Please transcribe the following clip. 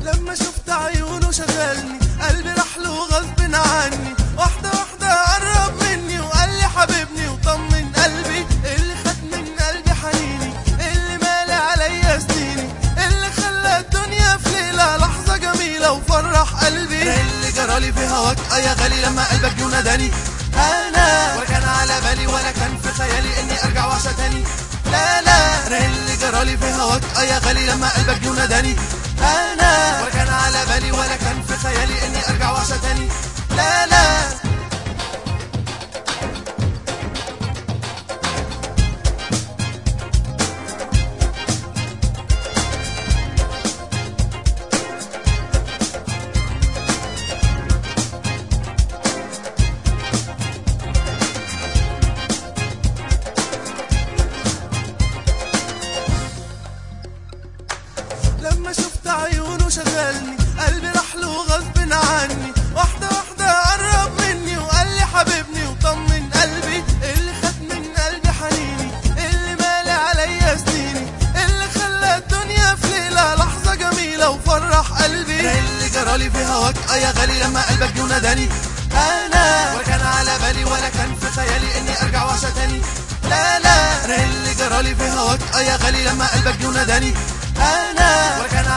لما شفت عيونه شغلني قلبي راح له غصب عني واحدة واحدة قرب مني وقال لي حبيبني وطمن قلبي اللي خد من قلبي حنيني اللي مالي عليا سنيني اللي خلى الدنيا في ليلة لحظة جميلة وفرح قلبي اللي جرالي في هواك اه يا غالي لما قلبك جه وناداني انا ولا كان على بالي ولا كان في خيالي اني ارجع وعشة تاني لا لا انا اللي جرالي في هواك اه يا غالي لما قلبك جه وناداني انا ولا كان على بالي ولا كان في خيالي اني ارجع وعشة تاني لا لا لما شفت عيونه شغلني قلبي راح له غصب عني واحدة واحدة قرب مني وقال لي حبيبني وطمن قلبي اللي خد من قلبي حنيني اللي مالي عليا سنيني اللي خلى الدنيا في ليلة لحظة جميلة وفرح قلبي اللي جرالي في هواك اه يا غالي لما قلبك جه وناداني انا ولا كان على بالي ولا كان في خيالي اني ارجع وعشة تاني لا لا انا اللي جرالي في هواك اه يا غالي لما قلبك جه وناداني انا ولا كان